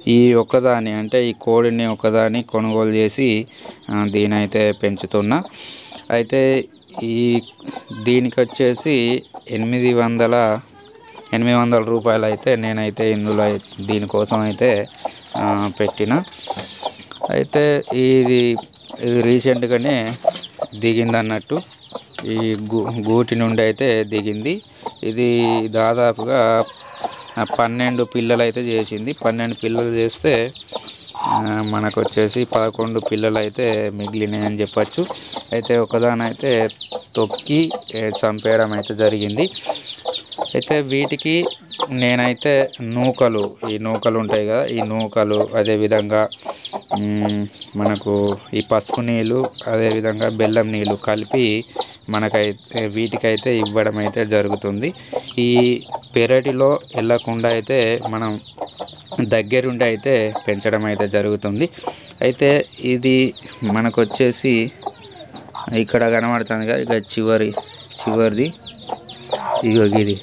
ఈ ఒక్కదాని అంటే ఈ కోడిని ఒకదాని కొనుగోలు చేసి ఆ, దీనైతే పెంచుతున్నా అయితే ఈ దీనికి వచ్చేసి ఎనిమిది వందల ఎనిమిది వందల రూపాయలు అయితే నేనైతే ఇందులో అయి- దీనికోసం అయితే ఆ, పెట్టిన అయితే ఇది ఇది రీసెంట్గానే దిగింది అన్నట్టు ఈ గూ గూటి నుండి అయితే దిగింది ఇది దాదాపుగా ఆ, పన్నెండు పిల్లలు అయితే చేసింది పన్నెండు పిల్లలు చేస్తే ఆ, మనకు వచ్చేసి పదకొండు పిల్లలు అయితే మిగిలినాయి అని చెప్పచ్చు అయితే ఒకదానైతే తొక్కి ఏ, చంపేయడం అయితే జరిగింది అయితే వీటికి నేనైతే నూకలు ఈ నూకలు ఉంటాయి కదా ఈ నూకలు అదేవిధంగా మ్, మనకు ఈ పసుపు నీళ్ళు అదేవిధంగా బెల్లం నీళ్ళు కలిపి మనకైతే వీటికైతే ఇవ్వడం అయితే జరుగుతుంది ఈ పెరటిలో వెళ్ళకుండా అయితే మనం దగ్గరుండి అయితే పెంచడం అయితే జరుగుతుంది అయితే ఇది మనకు వచ్చేసి ఇక్కడ కనబడుతుంది కదా ఇక చివరి చివరిది ఇగో గిది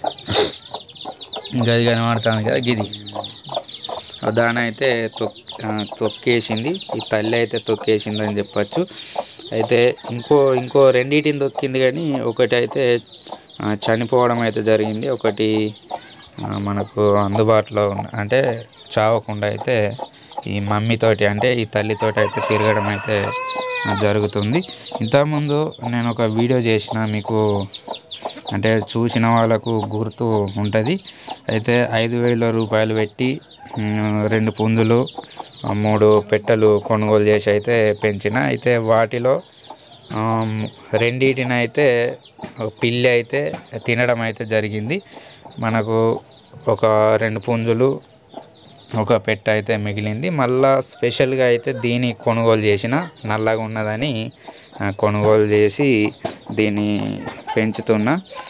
గది కనబడుతుంది కదా గిది దాని అయితే తొక్ ఆ, తొక్కేసింది ఈ తల్లి అయితే తొక్కేసింది అని చెప్పచ్చు అయితే ఇంకో ఇంకో రెండింటిని తొక్కింది కానీ ఒకటి అయితే ఆ, చనిపోవడం అయితే జరిగింది ఒకటి ఆ, మనకు అందుబాటులో ఉన్న అంటే చావకుండా అయితే ఈ మమ్మీతోటి అంటే ఈ తల్లితోటి అయితే తిరగడం అయితే జరుగుతుంది ఇంతకుముందు నేను ఒక వీడియో చేసిన మీకు అంటే చూసిన వాళ్ళకు గుర్తు ఉంటుంది అయితే ఐదు వేల రూపాయలు పెట్టి ఉమ్, రెండు పుంజులు ఆ, మూడు పెట్టెలు కొనుగోలు చేసి అయితే పెంచిన అయితే వాటిలో ఆమ్, రెండిటిని అయితే ఒక పిల్లి అయితే తినడం అయితే జరిగింది మనకు ఒక రెండు పుంజులు ఒక పెట్ట అయితే మిగిలింది మళ్ళా స్పెషల్గా అయితే దీన్ని కొనుగోలు చేసిన నల్లగా ఉన్నదని ఆ, కొనుగోలు చేసి దీన్ని పెంచుతున్నా